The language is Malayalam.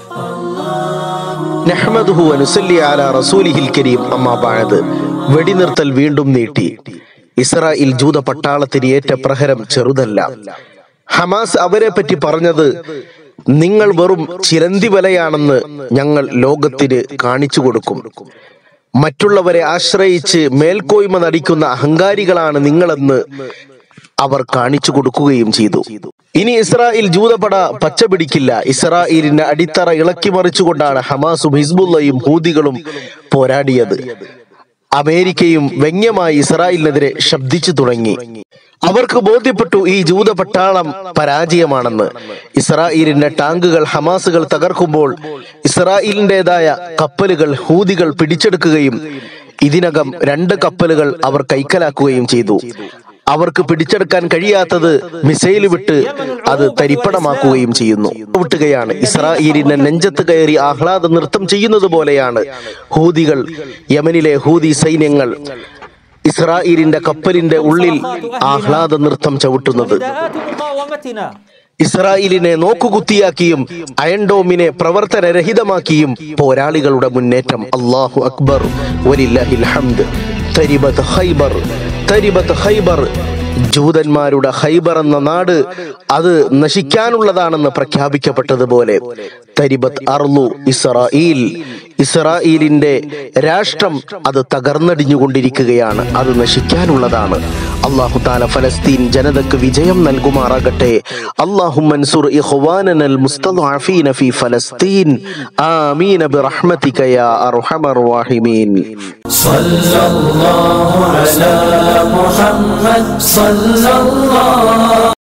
നഹ്മദുഹു വനുസല്ലി അലാ റസൂലിഹിൽ കരീം അമ്മാ ബഅദ് വെടിനിർത്തൽ വീണ്ടും നീട്ടി ഇസ്രായേൽ ജൂത പട്ടാളത്തിന് ഏറ്റ പ്രഹരം ചെറുതല്ല ഹമാസ് അവരെ പറ്റി പറഞ്ഞത് നിങ്ങൾ വെറും ചിലന്തി വലയാണെന്ന് ഞങ്ങൾ ലോകത്തിന് കാണിച്ചു കൊടുക്കും മറ്റുള്ളവരെ ആശ്രയിച്ച് മേൽക്കോയ്മ നടിക്കുന്ന അഹങ്കാരികളാണ് നിങ്ങളെന്ന് അവർ കാണിച്ചു കൊടുക്കുകയും ചെയ്തു ഇനി ഇസ്രായേൽ ജൂതപട പച്ച പിടിക്കില്ല ഇസ്രായേലിന്റെ അടിത്തറ ഇളക്കി മറിച്ചുകൊണ്ടാണ് ഹമാസും ഹിസ്ബുള്ളയും ഹൂതികളും പോരാടിയത് അമേരിക്കയും വ്യംഗ്യമായി ഇസ്രായേലിനെതിരെ ശബ്ദിച്ചു തുടങ്ങി അവർക്ക് ബോധ്യപ്പെട്ടു ഈ ജൂത പട്ടാളം പരാജയമാണെന്ന് ഇസ്രായേലിന്റെ ടാങ്കുകൾ ഹമാസുകൾ തകർക്കുമ്പോൾ ഇസ്രായേലിന്റേതായ കപ്പലുകൾ ഹൂതികൾ പിടിച്ചെടുക്കുകയും ഇതിനകം രണ്ട് കപ്പലുകൾ അവർ കൈക്കലാക്കുകയും ചെയ്തു അവർക്ക് പിടിച്ചെടുക്കാൻ കഴിയാത്തത് മിസൈൽ വിട്ട് അത് തരിപ്പണമാക്കുകയും ചെയ്യുന്നു വിട്ടുകയാണ് ഇസ്രായേലിന്റെ നെഞ്ചത്ത് കയറി ആഹ്ലാദ നൃത്തം ചെയ്യുന്നത് പോലെയാണ് ഹൂതികൾ യമനിലെ ഹൂതി സൈന്യങ്ങൾ ഇസ്രായേലിന്റെ കപ്പലിന്റെ ഉള്ളിൽ ആഹ്ലാദ നൃത്തം ചവിട്ടുന്നത് بداءات مقاومتنا ഇസ്രായേലിനെ നോക്കുകുത്തിയാക്കിയും അയൺഡോമിനെ പ്രവർത്തനരഹിതമാക്കിയും പോരാളികളുടെ മുന്നേറ്റം അള്ളാഹു അക്ബർ വലില്ലാഹിൽ ഹംദ് തരിബത്ത് ഹൈബർ തരിബത്ത് ഹൈബർ ജൂതന്മാരുടെ ഹൈബർ എന്ന നാട് അത് നശിക്കാനുള്ളതാണെന്ന് പ്രഖ്യാപിക്കപ്പെട്ടതുപോലെ തരിബത്ത് അർലു ഇസ്രായേൽ ഇസ്രായേലിന്റെ രാഷ്ട്രം അത് തകർന്നടിഞ്ഞുകൊണ്ടിരിക്കുകയാണ് അത് നശിക്കാനുള്ളതാണ് അള്ളാഹു താല ഫലസ്തീൻ ജനതക്ക് വിജയം നൽകുമാറാകട്ടെ അള്ളാഹു മൻസുർ ഇഖ്വാനനൽ മുസ്തദ്അഫീന ഫീ ഫലസ്തീൻ ആമീൻ ബിറഹ്മതിക യാ അർഹമർ റഹീമീൻ صلى الله على محمد صلى الله